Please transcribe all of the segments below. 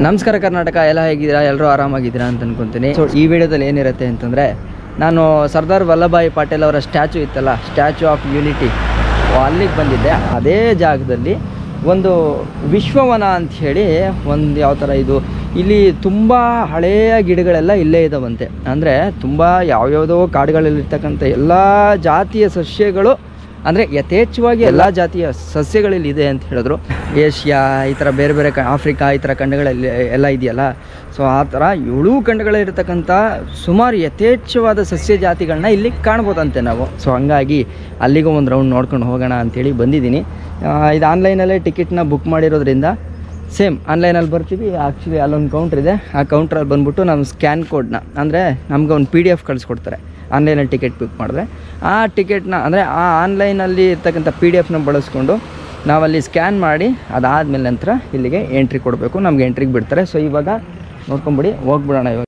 ನಮಸ್ಕಾರ ಕರ್ನಾಟಕ ಎಲ್ಲ ಹೇಗಿದ್ದೀರಾ ಎಲ್ಲರೂ ಆರಾಮಾಗಿದ್ದೀರಾ ಅಂತ ಅನ್ಕೊಂತೀನಿ ಸೊ ಈ ವಿಡಿಯೋದಲ್ಲಿ ಏನಿರುತ್ತೆ ಅಂತಂದರೆ ನಾನು ಸರ್ದಾರ್ ವಲ್ಲಭಾಯಿ ಪಟೇಲ್ ಅವರ ಸ್ಟ್ಯಾಚು ಇತ್ತಲ್ಲ ಸ್ಟ್ಯಾಚು ಆಫ್ ಯೂನಿಟಿ ಅಲ್ಲಿಗೆ ಬಂದಿದ್ದೆ ಅದೇ ಜಾಗದಲ್ಲಿ ಒಂದು ವಿಶ್ವವನ ಅಂತ ಹೇಳಿ ಒಂದು ಯಾವ ಥರ ಇದು ಇಲ್ಲಿ ತುಂಬ ಹಳೆಯ ಗಿಡಗಳೆಲ್ಲ ಇಲ್ಲೇ ಇದಾವಂತೆ ಅಂದರೆ ತುಂಬ ಯಾವ್ಯಾವುದೋ ಕಾಡುಗಳಲ್ಲಿರ್ತಕ್ಕಂಥ ಎಲ್ಲ ಜಾತಿಯ ಸಸ್ಯಗಳು ಅಂದರೆ ಯಥೇಚ್ಛವಾಗಿ ಎಲ್ಲ ಜಾತಿಯ ಸಸ್ಯಗಳಲ್ಲಿ ಇದೆ ಅಂತ ಹೇಳಿದ್ರು ಏಷ್ಯಾ ಈ ಥರ ಬೇರೆ ಬೇರೆ ಕ ಆಫ್ರಿಕಾ ಈ ಥರ ಖಂಡಗಳಲ್ಲಿ ಎಲ್ಲ ಇದೆಯಲ್ಲ ಸೊ ಆ ಥರ ಏಳು ಖಂಡಗಳಿರ್ತಕ್ಕಂಥ ಸುಮಾರು ಯಥೇಚ್ಛವಾದ ಸಸ್ಯ ಜಾತಿಗಳನ್ನ ಇಲ್ಲಿ ಕಾಣ್ಬೋದಂತೆ ನಾವು ಸೊ ಹಂಗಾಗಿ ಅಲ್ಲಿಗೂ ಒಂದು ರೌಂಡ್ ನೋಡ್ಕೊಂಡು ಹೋಗೋಣ ಅಂತೇಳಿ ಬಂದಿದ್ದೀನಿ ಆ, ಇದು ಆನ್ಲೈನಲ್ಲೇ ಟಿಕೆಟ್ನ ಬುಕ್ ಮಾಡಿರೋದ್ರಿಂದ ಸೇಮ್ ಆನ್ಲೈನಲ್ಲಿ ಬರ್ತೀವಿ ಆ್ಯಕ್ಚುಲಿ ಅಲ್ಲೊಂದು ಕೌಂಟ್ರ್ ಇದೆ ಆ ಕೌಂಟ್ರಲ್ಲಿ ಬಂದ್ಬಿಟ್ಟು ನಮ್ಮ ಸ್ಕ್ಯಾನ್ ಕೋಡ್ನ ಅಂದರೆ ನಮ್ಗೆ ಒಂದು ಪಿ ಡಿ ಎಫ್ ಕಳಿಸ್ಕೊಡ್ತಾರೆ ಆನ್ಲೈನಲ್ಲಿ ಟಿಕೆಟ್ ಬುಕ್ ಮಾಡಿದ್ರೆ ಆ ಟಿಕೆಟ್ನ ಅಂದರೆ ಆ ಆನ್ಲೈನಲ್ಲಿ ಇರ್ತಕ್ಕಂಥ ಪಿ ಡಿ ಎಫ್ನ ಬಳಸ್ಕೊಂಡು ನಾವಲ್ಲಿ ಸ್ಕ್ಯಾನ್ ಮಾಡಿ ಅದಾದಮೇಲೆ ನಂತರ ಇಲ್ಲಿಗೆ ಎಂಟ್ರಿ ಕೊಡಬೇಕು ನಮ್ಗೆ ಎಂಟ್ರಿಗೆ ಬಿಡ್ತಾರೆ ಸೊ ಇವಾಗ ನೋಡ್ಕೊಂಬಿಡಿ ಹೋಗ್ಬಿಡೋಣ ಇವಾಗ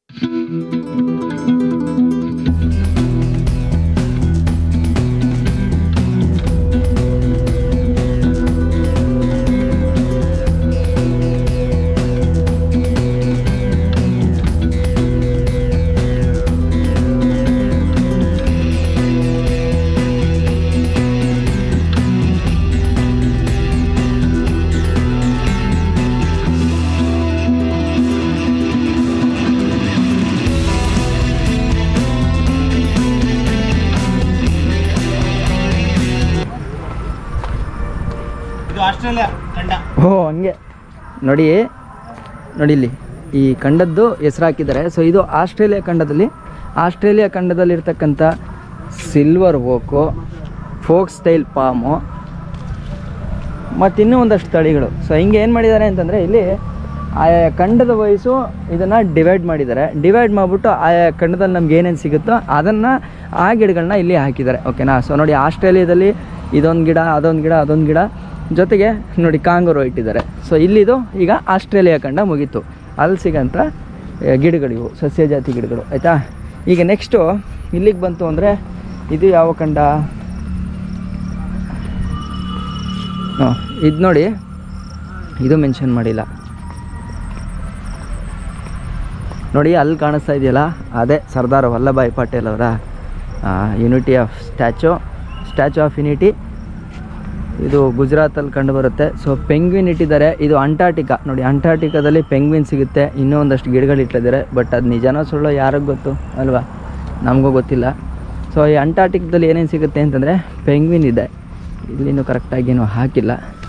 ಇದು ಆಸ್ಟ್ರೇಲಿಯಾ ಖಂಡ ಓ ಹಂಗೆ ನೋಡಿ ನೋಡಿ ಇಲ್ಲಿ ಈ ಖಂಡದ್ದು ಹೆಸರು ಹಾಕಿದ್ದಾರೆ ಸೊ ಇದು ಆಸ್ಟ್ರೇಲಿಯಾ ಖಂಡದಲ್ಲಿ ಆಸ್ಟ್ರೇಲಿಯಾ ಖಂಡದಲ್ಲಿರ್ತಕ್ಕಂಥ silver oak foxtail palm ಮತ್ತು ಇನ್ನೂ ಒಂದಷ್ಟು ತಳಿಗಳು ಸೊ ಹಿಂಗೆ ಏನು ಮಾಡಿದ್ದಾರೆ ಅಂತಂದರೆ ಇಲ್ಲಿ ಆಯಾ ಖಂಡದ ವಯಸ್ಸು ಇದನ್ನು ಡಿವೈಡ್ ಮಾಡಿದ್ದಾರೆ ಡಿವೈಡ್ ಮಾಡಿಬಿಟ್ಟು ಆಯಾ ಖಂಡದಲ್ಲಿ ನಮ್ಗೆ ಏನೇನು ಸಿಗುತ್ತೋ ಅದನ್ನು ಆ ಗಿಡಗಳನ್ನ ಇಲ್ಲಿ ಹಾಕಿದ್ದಾರೆ ಓಕೆನಾ ಸೊ ನೋಡಿ ಆಸ್ಟ್ರೇಲಿಯಾದಲ್ಲಿ ಇದೊಂದು ಗಿಡ ಅದೊಂದು ಗಿಡ ಅದೊಂದು ಗಿಡ ಜೊತೆಗೆ ನೋಡಿ ಕಾಂಗರು ಇಟ್ಟಿದ್ದಾರೆ ಸೊ ಇಲ್ಲಿದು ಈಗ ಆಸ್ಟ್ರೇಲಿಯಾ ಖಂಡ ಮುಗೀತು ಅಲ್ಲಿ ಸಿಗೋಂಥ ಆ, ಗಿಡಗಳಿವು ಸಸ್ಯ ಜಾತಿ ಗಿಡಗಳು ಆಯಿತಾ ಈಗ ನೆಕ್ಸ್ಟು ಇಲ್ಲಿಗೆ ಬಂತು ಅಂದರೆ ಇದು ಯಾವ ಖಂಡ ಹಾಂ ಇದು ನೋಡಿ ಇದು ಮೆನ್ಷನ್ ಮಾಡಿಲ್ಲ ನೋಡಿ ಅಲ್ಲಿ ಕಾಣಿಸ್ತಾ ಇದೆಯಲ್ಲ ಅದೇ ಸರ್ದಾರ್ ವಲ್ಲಭಾಯ್ ಪಟೇಲ್ ಅವರ unity of statue statue of unity ಇದು ಗುಜರಾತಲ್ಲಿ ಕಂಡು ಬರುತ್ತೆ ಸೊ ಪೆಂಗ್ವಿನ್ ಇಟ್ಟಿದ್ದಾರೆ ಇದು ಅಂಟಾರ್ಟಿಕಾ ನೋಡಿ ಅಂಟಾರ್ಟಿಕಾದಲ್ಲಿ ಪೆಂಗ್ವಿನ್ ಸಿಗುತ್ತೆ ಇನ್ನೂ ಒಂದಷ್ಟು ಗಿಡಗಳು ಇಟ್ಟಿದ್ದಾರೆ ಬಟ್ ಅದು ನಿಜನೋ ಸುಳ್ಳೋ ಯಾರಿಗೆ ಗೊತ್ತು ಅಲ್ವಾ ನಮಗೂ ಗೊತ್ತಿಲ್ಲ ಸೊ ಈ ಅಂಟಾರ್ಟಿಕದಲ್ಲಿ ಏನೇನು ಸಿಗುತ್ತೆ ಅಂತಂದರೆ ಪೆಂಗ್ವಿನ್ ಇದೆ ಇಲ್ಲಿನೂ ಕರೆಕ್ಟಾಗಿ ಏನೂ ಹಾಕಿಲ್ಲ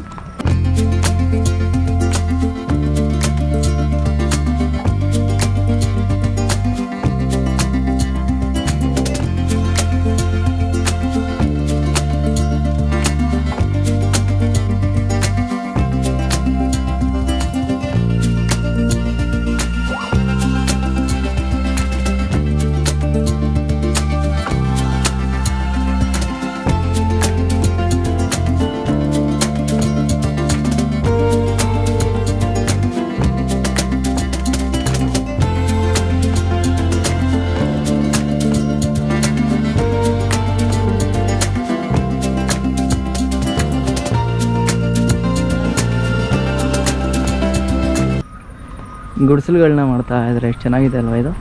ಗುಡಿಸಲುಗಳನ್ನ ಮಾಡ್ತಾ ಇದ್ದಾರೆ ಎಷ್ಟು ಚೆನ್ನಾಗಿದೆ ಅಲ್ವಾ ಇದು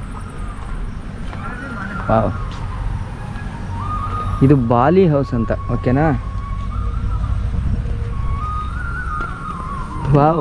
ವಾವ್ ಇದು ಬಾಲಿ ಹೌಸ್ ಅಂತ ಓಕೆನಾ ವಾವ್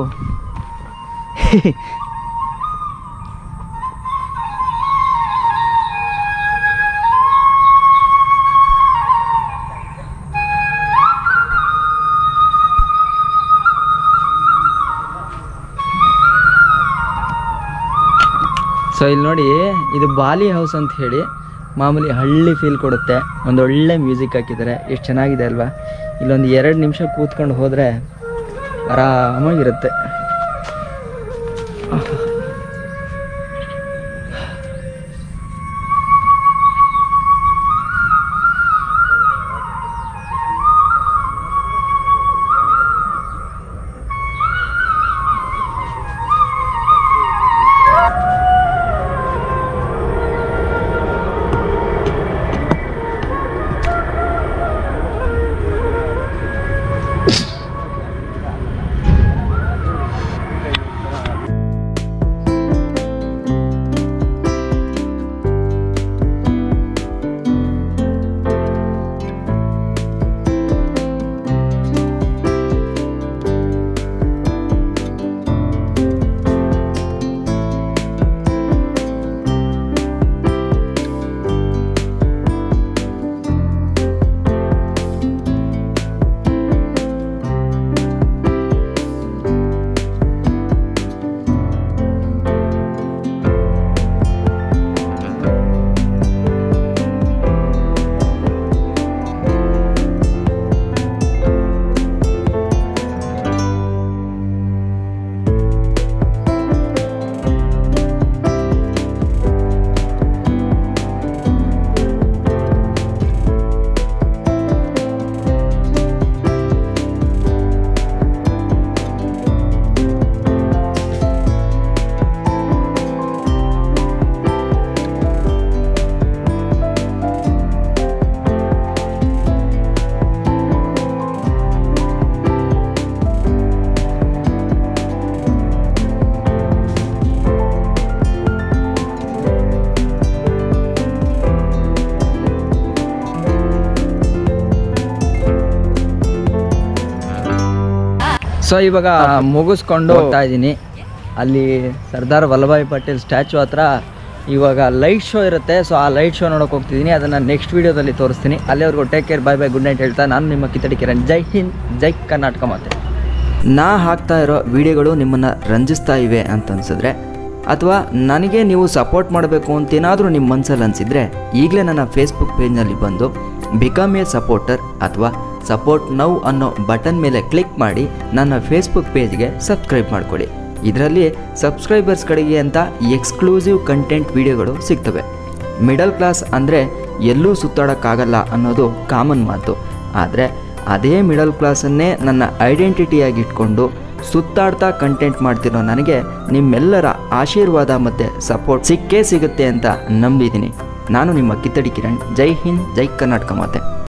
ಸೊ ಇಲ್ಲಿ ನೋಡಿ ಇದು ಬಾಲಿ ಹೌಸ್ ಅಂತ ಹೇಳಿ ಮಾಮೂಲಿ ಹಳ್ಳಿ ಫೀಲ್ ಕೊಡುತ್ತೆ ಒಂದು ಒಳ್ಳೆ ಮ್ಯೂಸಿಕ್ ಹಾಕಿದ್ದಾರೆ ಎಷ್ಟು ಚೆನ್ನಾಗಿದೆ ಅಲ್ವಾ ಇಲ್ಲೊಂದು ಎರಡು ನಿಮಿಷ ಕೂತ್ಕೊಂಡು ಹೋದರೆ ಆರಾಮಾಗಿರುತ್ತೆ ಸೊ ಇವಾಗ ಮುಗಿಸ್ಕೊಂಡು ಹೋಗ್ತಾ ಇದ್ದೀನಿ ಅಲ್ಲಿ ಸರ್ದಾರ್ ವಲ್ಲಭಾಯ್ ಪಟೇಲ್ ಸ್ಟ್ಯಾಚು ಹತ್ರ ಇವಾಗ ಲೈಟ್ ಶೋ ಇರುತ್ತೆ ಸೊ ಆ ಲೈಟ್ ಶೋ ನೋಡೋಕೆ ಹೋಗ್ತಿದ್ದೀನಿ ಅದನ್ನು ನೆಕ್ಸ್ಟ್ ವೀಡಿಯೋದಲ್ಲಿ ತೋರಿಸ್ತೀನಿ ಅಲ್ಲಿವರೆಗೂ take care bye bye good night ಹೇಳ್ತಾ ನಾನು ನಿಮ್ಮ ಕಿತ್ತಡಿ ಕಿರಣ್ ಜೈ ಹಿಂದ್ ಜೈ ಕರ್ನಾಟಕ ಮಾತೆ ನಾ ಹಾಕ್ತಾ ಇರೋ ವಿಡಿಯೋಗಳು ನಿಮ್ಮನ್ನು ರಂಜಿಸ್ತಾ ಇವೆ ಅಂತ ಅನ್ಸಿದ್ರೆ ಅಥವಾ ನನಗೆ ನೀವು ಸಪೋರ್ಟ್ ಮಾಡಬೇಕು ಅಂತೇನಾದರೂ ನಿಮ್ಮ ಮನಸ್ಸಲ್ಲಿ ಅನಿಸಿದರೆ ಈಗಲೇ ನನ್ನ ಫೇಸ್ಬುಕ್ ಪೇಜ್ನಲ್ಲಿ ಬಂದು ಬಿಕಮ್ ಎ ಸಪೋರ್ಟರ್ ಅಥವಾ ಸಪೋರ್ಟ್ ನೌ ಅನ್ನೋ ಬಟನ್ ಮೇಲೆ ಕ್ಲಿಕ್ ಮಾಡಿ ನನ್ನ ಫೇಸ್ಬುಕ್ ಪೇಜ್ಗೆ ಸಬ್ಸ್ಕ್ರೈಬ್ ಮಾಡಿಕೊಡಿ ಇದರಲ್ಲಿ ಸಬ್ಸ್ಕ್ರೈಬರ್ಸ್ ಕಡೆಗೆ ಅಂತ ಎಕ್ಸ್ಕ್ಲೂಸಿವ್ ಕಂಟೆಂಟ್ ವಿಡಿಯೋಗಳು ಸಿಗ್ತವೆ ಮಿಡಲ್ ಕ್ಲಾಸ್ ಅಂದರೆ ಎಲ್ಲೂ ಸುತ್ತಾಡೋಕ್ಕಾಗಲ್ಲ ಅನ್ನೋದು ಕಾಮನ್ ಮಾತು ಆದರೆ ಅದೇ ಮಿಡಲ್ ಕ್ಲಾಸನ್ನೇ ನನ್ನ ಐಡೆಂಟಿಟಿಯಾಗಿ ಇಟ್ಕೊಂಡು ಸುತ್ತಾಡ್ತಾ ಕಂಟೆಂಟ್ ಮಾಡ್ತಿರೋ ನನಗೆ ನಿಮ್ಮೆಲ್ಲರ ಆಶೀರ್ವಾದ ಮತ್ತು ಸಪೋರ್ಟ್ ಸಿಕ್ಕೇ ಸಿಗುತ್ತೆ ಅಂತ ನಂಬಿದ್ದೀನಿ ನಾನು ನಿಮ್ಮ ಕಿತ್ತಡಿ ಕಿರಣ್ ಜೈ ಹಿಂದ್ ಜೈ ಕರ್ನಾಟಕ ಮಾತೆ